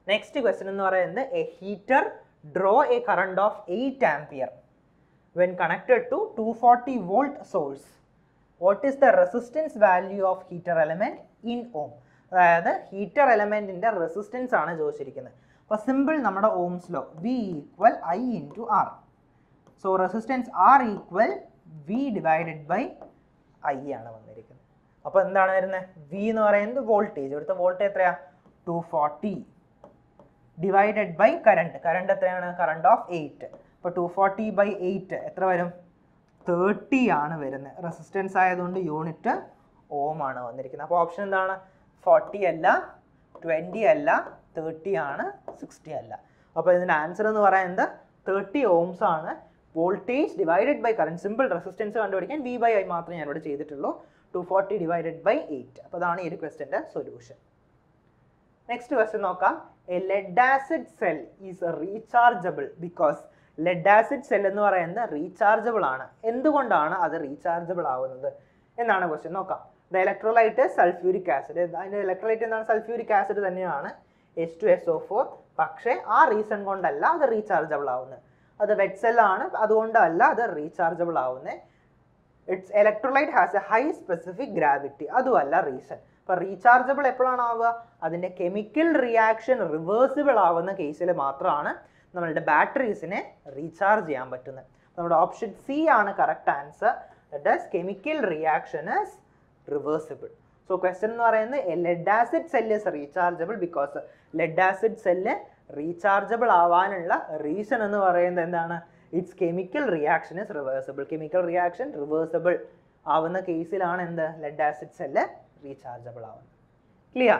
next question എന്ന് പറയുന്നത് a heater draw a current of eight ampere when connected to two forty volt source what is the resistance value of heater element in ohm അതായത് heater എലമെന്റിന്റെ resistance ആണ് ചോദിച്ചിരിക്കുന്നത് അപ്പോൾ simple നമ്മുടെ Ohm's law V equal I into R so resistance R equal V divided by I ആണ് വന്നിരിക്കുന്നത് അപ്പോൾ എന്താണ് വരുന്നത് വി എന്ന് പറയുന്നത് വോൾട്ടേജ് ഇവിടുത്തെ വോൾട്ടേജ് എത്രയാ two forty divided by current current എത്രയാണ് കറണ്ട് ഓഫ് എയ്റ്റ് അപ്പോൾ ടു ഫോർട്ടി ബൈ എയ്റ്റ് എത്ര വരും തേർട്ടി ആണ് വരുന്നത് റെസിസ്റ്റൻസ് ആയതുകൊണ്ട് യൂണിറ്റ് ഓം ആണ് വന്നിരിക്കുന്നത് അപ്പോൾ ഓപ്ഷൻ എന്താണ് ഫോർട്ടി അല്ല ട്വൻറ്റി അല്ല തേർട്ടി ആണ് സിക്സ്റ്റി അല്ല അപ്പോൾ ഇതിൻ്റെ ആൻസർ എന്ന് പറയുന്നത് തേർട്ടി ഓംസ് ആണ് voltage divided by current simple resistance കണ്ടുപിടിക്കാൻ വി ബൈ ഐ മാത്രമേ ഞാൻ ഇവിടെ ചെയ്തിട്ടുള്ളൂ two forty divided by eight അപ്പോൾ അതാണ് ഈ ഒരു ക്വസ്റ്റ്യൻ്റെ സൊല്യൂഷൻ നെക്സ്റ്റ് ക്വസ്റ്റ്യൻ നോക്കാം a lead acid cell is rechargeable because lead acid cell എന്ന് പറയുന്നത് റീചാർജബിൾ ആണ് എന്തുകൊണ്ടാണ് അത് റീചാർജബിൾ ആവുന്നത് എന്നാണ് ക്വസ്റ്റ്യൻ നോക്കാം ദ ഇലക്ട്രോലൈറ്റ് സൾഫ്യൂരിക് ആസിഡ് അതിൻ്റെ ഇലക്ട്രോലൈറ്റ് എന്താണ് സൾഫ്യൂരിക് ആസിഡ് തന്നെയാണ് H two S O four പക്ഷേ ആ റീസൺ കൊണ്ടല്ല അത് റീചാർജബിൾ ആവുന്നത് അത് വെറ്റ് സെൽ ആണ് അതുകൊണ്ടല്ല അത് റീചാർജബിൾ ആവുന്നത് it's electrolyte has a high specific gravity അതുമല്ല റീസൺ അപ്പോൾ റീചാർജബിൾ എപ്പോഴാണ് ആവുക അതിൻ്റെ കെമിക്കൽ റിയാക്ഷൻ റിവേഴ്സിബിൾ ആവുന്ന കേസിൽ മാത്രമാണ് നമ്മളുടെ ബാറ്ററീസിനെ റീചാർജ് ചെയ്യാൻ പറ്റുന്നത് നമ്മുടെ ഓപ്ഷൻ സി ആണ് correct answer thus chemical reaction is reversible so question എന്ന് പറയുന്നത് lead acid cell is rechargeable because lead acid cell rechargeable ആവാനുള്ള റീസൺ എന്ന് പറയുന്നത് എന്താണ് it's chemical reaction is reversible chemical reaction reversible ആവുന്ന കേസിലാണ് എന്ത് ലെഡ് ആസിഡ് സെല്ല് റീചാർജബിൾ ആവുന്നത് ക്ലിയർ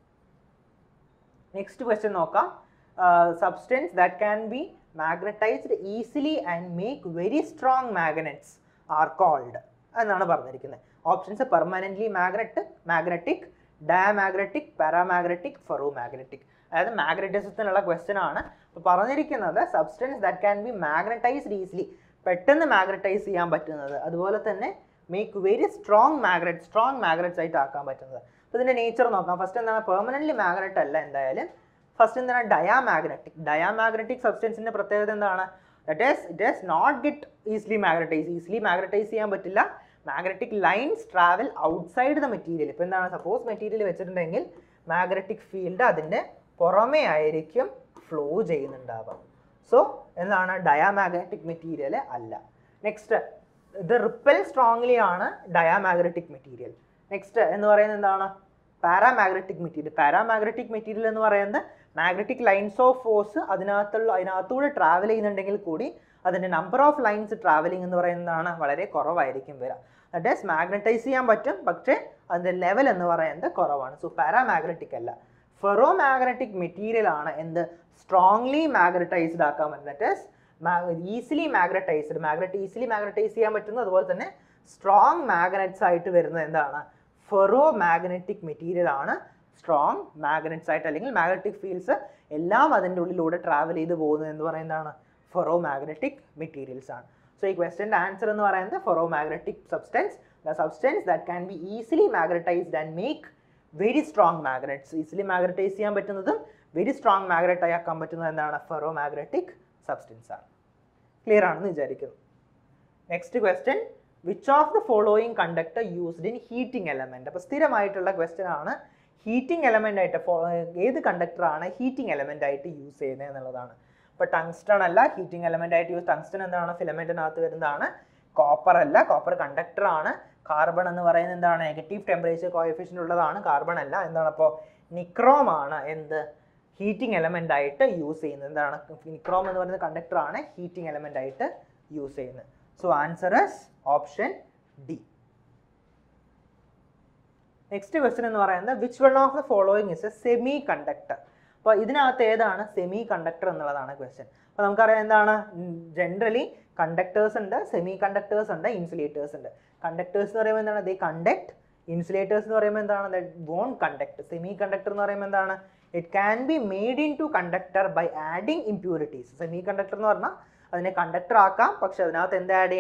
നെക്സ്റ്റ് ക്വസ്റ്റ്യൻ നോക്കാം substance that can be magnetised easily and make very strong magnets are called എന്നാണ് പറഞ്ഞിരിക്കുന്നത് options permanently magnet magnetic diamagnetic paramagnetic ferromagnetic അതായത് മാഗ്നറ്റിസത്തിനുള്ള question ആണ് അപ്പോൾ പറഞ്ഞിരിക്കുന്നത് substance that can be magnetised easily പെട്ടെന്ന് magnetise ചെയ്യാൻ പറ്റുന്നത് അതുപോലെ തന്നെ make very strong magnet strong magnets ആയിട്ട് ആക്കാൻ പറ്റുന്നത് അപ്പോൾ ഇതിൻ്റെ നേച്ചർ നോക്കാം ഫസ്റ്റ് എന്താണ് പെർമനൻ്റ്ലി മാഗ്നറ്റ് അല്ല എന്തായാലും ഫസ്റ്റ് എന്താണ് ഡയാമാഗ്നറ്റിക് ഡയാമാഗ്നറ്റിക് സബ്സ്റ്റൻസിൻ്റെ പ്രത്യേകത എന്താണ് that is it is not get easily magnetise easily magnetise ചെയ്യാൻ പറ്റില്ല magnetic lines travel outside the material ഇപ്പോൾ എന്താണ് സപ്പോസ് മെറ്റീരിയൽ വെച്ചിട്ടുണ്ടെങ്കിൽ മാഗ്നറ്റിക് ഫീൽഡ് അതിൻ്റെ പുറമേ ആയിരിക്കും ഫ്ലോ ചെയ്യുന്നുണ്ടാവുക സോ എന്താണ് ഡയാമാഗ്നറ്റിക് മെറ്റീരിയൽ അല്ല നെക്സ്റ്റ് ഇത് റിപ്പൽ സ്ട്രോങ്ലി ആണ് ഡയാമാഗ്നറ്റിക് മെറ്റീരിയൽ നെക്സ്റ്റ് എന്ന് പറയുന്നത് എന്താണ് പാരാമാഗ്നറ്റിക് മെറ്റീരിയൽ പാരാമാഗ്നറ്റിക് മെറ്റീരിയൽ എന്ന് പറയുന്നത് മാഗ്നറ്റിക് ലൈൻസ് ഓഫ് ഫോഴ്സ് അതിനകത്തുള്ള അതിനകത്തൂടെ ട്രാവൽ ചെയ്യുന്നുണ്ടെങ്കിൽ കൂടി അതിൻ്റെ നമ്പർ ഓഫ് ലൈൻസ് ട്രാവലിംഗ് എന്ന് പറയുന്നതാണ് വളരെ കുറവായിരിക്കും വരിക ദറ്റ് ഈസ് മാഗ്നറ്റൈസ് ചെയ്യാൻ പറ്റും പക്ഷേ അതിൻ്റെ ലെവൽ എന്ന് പറയുന്നത് കുറവാണ് സോ പാരാമാഗ്നറ്റിക് അല്ല ഫെറോ മാഗ്നറ്റിക് മെറ്റീരിയൽ ആണ് എന്ത് സ്ട്രോങ്ലി മാഗ്നറ്റൈസ്ഡ് ആക്കാൻ പറ്റും that is easily magnetised magnet easily magnetise ചെയ്യാൻ പറ്റുന്നു അതുപോലെ തന്നെ സ്ട്രോങ് മാഗ്നറ്റ്സ് ആയിട്ട് വരുന്നത് എന്താണ് ഫെറോ മാഗ്നറ്റിക് മെറ്റീരിയൽ ആണ് സ്ട്രോങ് മാഗ്നറ്റ്സ് ആയിട്ട് അല്ലെങ്കിൽ മാഗ്നറ്റിക് ഫീൽഡ്സ് എല്ലാം അതിൻ്റെ ഉള്ളിലൂടെ ട്രാവൽ ചെയ്ത് പോകുന്നത് എന്ന് പറയുന്നതാണ് ഫെറോ മാഗ്നറ്റിക് മെറ്റീരിയൽസ് ആണ് സോ ഈ ക്വസ്റ്റ്യൻ്റെ ആൻസർ എന്ന് പറയുന്നത് ferromagnetic substance the substance that can be easily magnetised and make very strong magnets easily magnetise ചെയ്യാൻ പറ്റുന്നതും വെരി സ്ട്രോങ് മാഗ്നറ്റ് ആക്കാൻ പറ്റുന്നത് എന്താണ് ഫെറോ മാഗ്നറ്റിക് സബ്സ്റ്റൻസ് ആണ് ക്ലിയർ ആണെന്ന് വിചാരിക്കുന്നു next question which of the following conductor used in heating element അപ്പോൾ സ്ഥിരമായിട്ടുള്ള ക്വസ്റ്റ്യൻ ആണ് ഹീറ്റിംഗ് എലമെന്റ് ആയിട്ട് ഫോ- ഏത് കണ്ടക്ടർ ആണ് ഹീറ്റിംഗ് എലമെന്റ് ആയിട്ട് യൂസ് ചെയ്യുന്നത് എന്നുള്ളതാണ് ഇപ്പോൾ ടങ്സ്റ്റൺ അല്ല ഹീറ്റിംഗ് എലമെന്റ് ആയിട്ട് യൂസ് ടങ്സ്റ്റൺ എന്താണ് ഫിലമെന്റിനകത്ത് വരുന്നതാണ് കോപ്പർ അല്ല കോപ്പർ കണ്ടക്ടർ ആണ് കാർബൺ എന്ന് പറയുന്നത് എന്താണ് നെഗറ്റീവ് ടെമ്പറേച്ചർ കോയഫിഷ്യൻ്റ് ഉള്ളതാണ് കാർബൺ അല്ല എന്താണ് അപ്പോൾ നിക്രോം ആണ് എന്ത് ഹീറ്റിംഗ് എലമെന്റ് ആയിട്ട് യൂസ് ചെയ്യുന്നത് എന്താണ് നിക്രോം എന്ന് പറയുന്ന കണ്ടക്ടർ ആണ് ഹീറ്റിംഗ് എലമെന്റ് ആയിട്ട് യൂസ് ചെയ്യുന്നത് so answer is option D next question എന്ന് പറയുന്നത് which one of the following is a semiconductor അപ്പോൾ ഇതിനകത്ത് ഏതാണ് സെമി കണ്ടക്ടർ എന്നുള്ളതാണ് ക്വസ്റ്റ്യൻ അപ്പോൾ നമുക്കറിയാം എന്താണ് ജനറലി കണ്ടക്ടേഴ്സ് ഉണ്ട് സെമി കണ്ടക്ടേഴ്സ് ഉണ്ട് ഇൻസുലേറ്റേഴ്സ് ഉണ്ട് കണ്ടക്ടേഴ്സ് എന്ന് പറയുമ്പോൾ എന്താണ് ദേ കണ്ടക്ട് ഇൻസുലേറ്റേഴ്സ് എന്ന് പറയുമ്പോൾ എന്താണ് വോൺ കണ്ടക്ട് സെമി കണ്ടക്ടർ എന്ന് പറയുമ്പോൾ എന്താണ് it can be made into conductor by adding impurities semiconductor എന്ന് പറഞ്ഞാൽ അതിനെ കണ്ടക്ടർ ആക്കാം പക്ഷെ അതിനകത്ത് എന്ത് ആഡ് ചെയ്യണം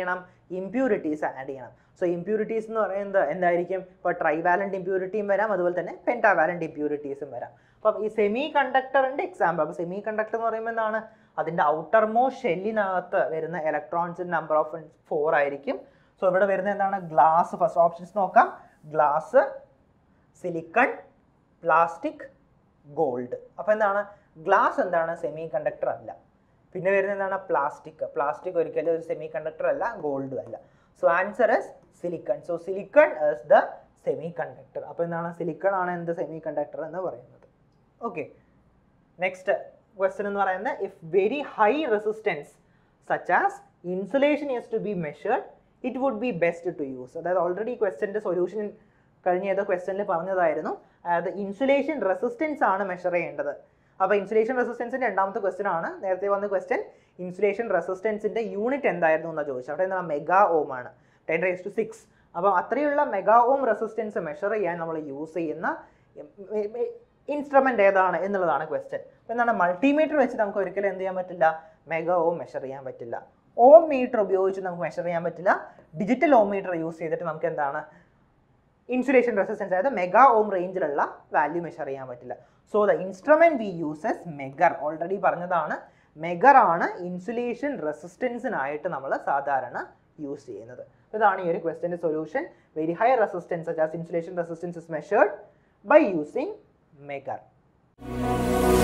ഇമ്പ്യൂരിറ്റീസ് ആഡ് ചെയ്യണം സോ ഇമ്പ്യൂരിറ്റീസ് എന്ന് പറയുന്നത് എന്തായിരിക്കും ഇപ്പോൾ ട്രൈവാലന്റ് ഇമ്പ്യൂരിറ്റിയും വരാം അതുപോലെ തന്നെ പെൻറ്റാവാലന്റ് ഇമ്പ്യൂരിറ്റീസും വരാം അപ്പം ഈ സെമി കണ്ടക്ടറിൻ്റെ എക്സാമ്പിൾ അപ്പോൾ സെമി കണ്ടക്ടർ എന്ന് പറയുമ്പോൾ എന്താണ് അതിൻ്റെ ഔട്ടർ മോ ഷെല്ലിനകത്ത് വരുന്ന ഇലക്ട്രോൺസിൻ്റെ നമ്പർ ഓഫ് ഫോർ ആയിരിക്കും സോ ഇവിടെ വരുന്ന എന്താണ് ഗ്ലാസ് ഫസ്റ്റ് ഓപ്ഷൻസ് നോക്കാം ഗ്ലാസ് സിലിക്കൺ പ്ലാസ്റ്റിക് ഗോൾഡ് അപ്പോൾ എന്താണ് ഗ്ലാസ് എന്താണ് സെമി കണ്ടക്ടർ അല്ല പിന്നെ വരുന്നത് എന്താണ് പ്ലാസ്റ്റിക് പ്ലാസ്റ്റിക് ഒരിക്കലും ഒരു സെമി കണ്ടക്ടർ അല്ല ഗോൾഡും അല്ല so answer is silicon so silicon is the semiconductor അപ്പോൾ എന്താണ് സിലിക്കൺ ആണ് എന്ത് സെമി കണ്ടക്ടർ എന്ന് പറയുന്നത് ഓക്കെ നെക്സ്റ്റ് ക്വസ്റ്റ്യൻ എന്ന് പറയുന്നത് if very high resistance such as insulation is to be measured it would be best to use അതായത് already ക്വസ്റ്റ്യൻ്റെ സൊല്യൂഷൻ കഴിഞ്ഞ ഏതോ ക്വസ്റ്റ്യനിൽ പറഞ്ഞതായിരുന്നു അതായത് ഇൻസുലേഷൻ റെസിസ്റ്റൻസ് ആണ് മെഷർ ചെയ്യേണ്ടത് അപ്പോൾ ഇൻസുലേഷൻ റെസിസ്റ്റൻസിൻ്റെ രണ്ടാമത്തെ ക്വസ്റ്റ്യൻ ആണ് നേരത്തെ വന്ന ക്വസ്റ്റ്യൻ ഇൻസുലേഷൻ റെസിസ്റ്റൻസിൻ്റെ യൂണിറ്റ് എന്തായിരുന്നു എന്നാണ് ചോദിച്ചത് അവിടെ എന്താണ് മെഗാ ഓം ആണ് ടെൻ റേസ് ടു സിക്സ് അപ്പോൾ അത്രയുള്ള മെഗാ ഓം റെസിസ്റ്റൻസ് മെഷർ ചെയ്യാൻ നമ്മൾ യൂസ് ചെയ്യുന്ന ഇൻസ്ട്രുമെൻ്റ് ഏതാണ് എന്നുള്ളതാണ് ക്വസ്റ്റ്യൻ അപ്പോൾ എന്താണ് മൾട്ടിമീറ്റർ വെച്ച് നമുക്ക് ഒരിക്കലും എന്ത് ചെയ്യാൻ പറ്റില്ല മെഗാ ഓം മെഷർ ചെയ്യാൻ പറ്റില്ല ഓം മീറ്റർ ഉപയോഗിച്ച് നമുക്ക് മെഷർ ചെയ്യാൻ പറ്റില്ല ഡിജിറ്റൽ ഓം മീറ്റർ യൂസ് ചെയ്തിട്ട് നമുക്ക് എന്താണ് ഇൻസുലേഷൻ റെസിസ്റ്റൻസ് അതായത് മെഗാ ഓം റേഞ്ചിലുള്ള വാല്യൂ മെഷർ ചെയ്യാൻ പറ്റില്ല so the instrument we uses megger already പറഞ്ഞതാണ് മെഗർ ആണ് ഇൻസുലേഷൻ റെസിസ്റ്റൻസിനായിട്ട് നമ്മൾ സാധാരണ യൂസ് ചെയ്യുന്നത് ഇതാണ് ഈ ഒരു ക്വസ്റ്റിൻ്റെ solution very high resistance as insulation resistance is measured by using megger